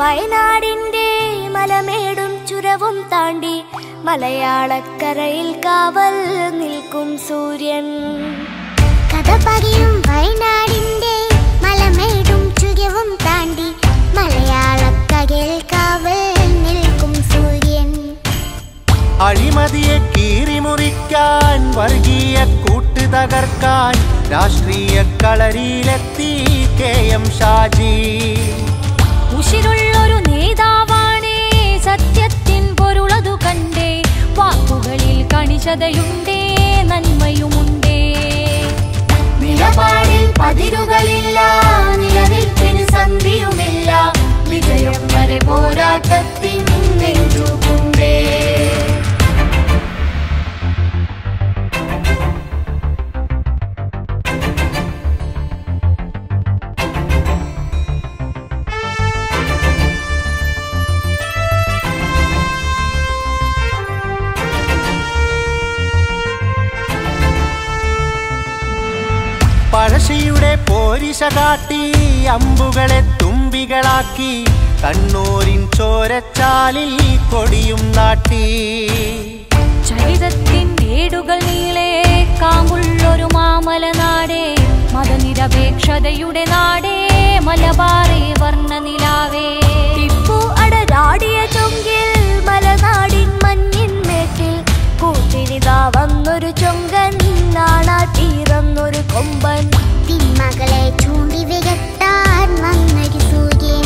വയനാടിന്റെ മലമേടും ചുരവും താണ്ടി മലയാളക്കരയിൽ കാവൽ നിൽക്കും സൂര്യൻ കഥ പറയും വയനാടിന്റെ മലമേടും ചുരവും താണ്ടി മലയാളക്കരയിൽ കാവൽ നിൽക്കും സൂര്യൻ അഴിമതിയെ കീറിമുറിക്കാൻ വർഗീയ കൂട്ട് തകർക്കാൻ രാഷ്ട്രീയ കളരിയിലെത്തി കെ എം ഷാജി ഉശിരുള്ളൊരു നേതാവാണേ സത്യത്തിൻ പൊരുളതു കണ്ടേ വാക്കുകളിൽ കണിശതയുണ്ടേ നന്മയുമുണ്ടേ നിലപാടിൽ പതിരുകളില്ല നിലനിൽപ്പിന് സന്ധിയുമില്ല വിജയം വരെ പോരാട്ടത്തിൻ നെഞ്ചുകൊണ്ടേ പഴശ്ശിയുടെ പോരിശ കാട്ടി അമ്പുകളെ തുമ്പികളാക്കി കണ്ണൂരിൻ ചോരച്ചാലിൽ കൊടിയും നാട്ടി ചരിതത്തിൻ ഏടുകൾ നീളെ കാമുള്ളൊരു മാമല നാടേ മതനിരപേക്ഷതയുടെ നാടേ മലബാറേ വർണ്ണനിലാവേ ടിപ്പു അടരാടിയ ചൊങ്കിൽ മലനാടിൻ മഞ്ഞിൻ മേട്ടിൽ കൂട്ടിനിതാ വന്നൊരു ചൊങ്കൻ നാണാട്ടീറന്നൊരു കൊമ്പൻ തിന്മകളെ ചൂണ്ടി വിരട്ടാൻ വന്നൊരു സൂര്യൻ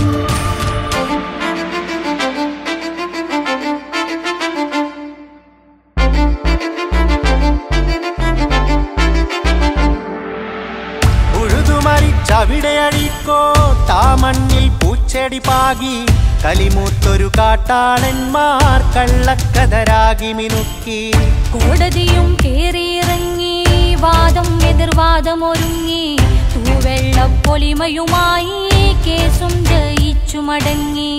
ഉഴുതുമറിച്ചവിടെ അഴിക്കോ താമണ്ണിൽ പൂച്ചെടി പാകി കലിമൂത്തൊരു കാട്ടാളന്മാർ കള്ളക്കഥരാകി മിനുക്കി കോടതിയും കേറിയിറങ്ങി വാദം എതിർവാദം ഒരുങ്ങി തൂവെള്ളപ്പൊലിമയുമായി കേസും ജയിച്ചു മടങ്ങി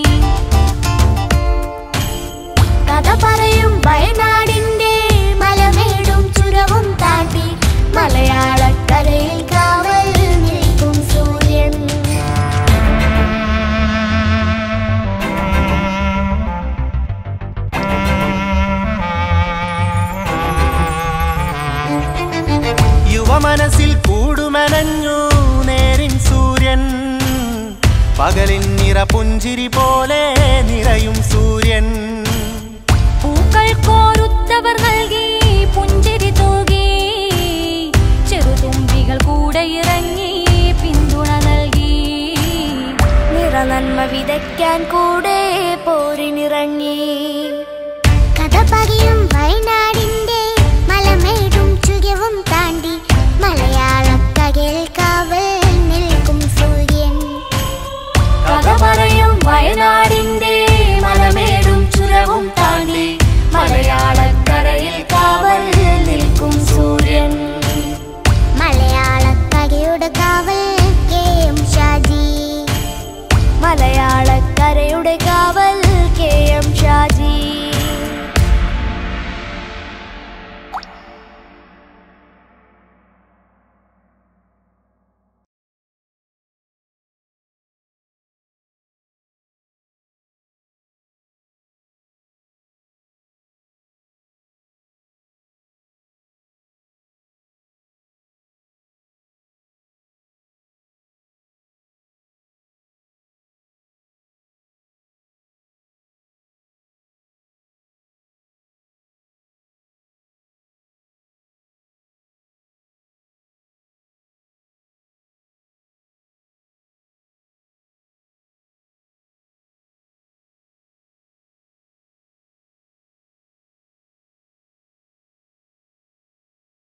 കഥ പറയും വയനാടിന്റെ മലമേടും ചുരവും താണ്ടി മലയാളക്കരയിൽ കാവൽ നിൽക്കും സൂര്യൻ യുവമനസ്സിൽ കൂടുമനഞ്ഞു നേരിൻ സൂര്യൻ പകലിൻ നിറ പുഞ്ചിരി പോലെ നിറയും സൂര്യൻ പൂക്കൾ കോരുത്തവർ നൽകി പുഞ്ചിരി തൂകി ചെറുതുമ്പികൾ കൂടെ ഇറങ്ങി പിന്തുണ നൽകി നിറനന്മ വിതയ്ക്കാൻ കൂടെ പോരിനിറങ്ങി കഥ പറയും വയനാട്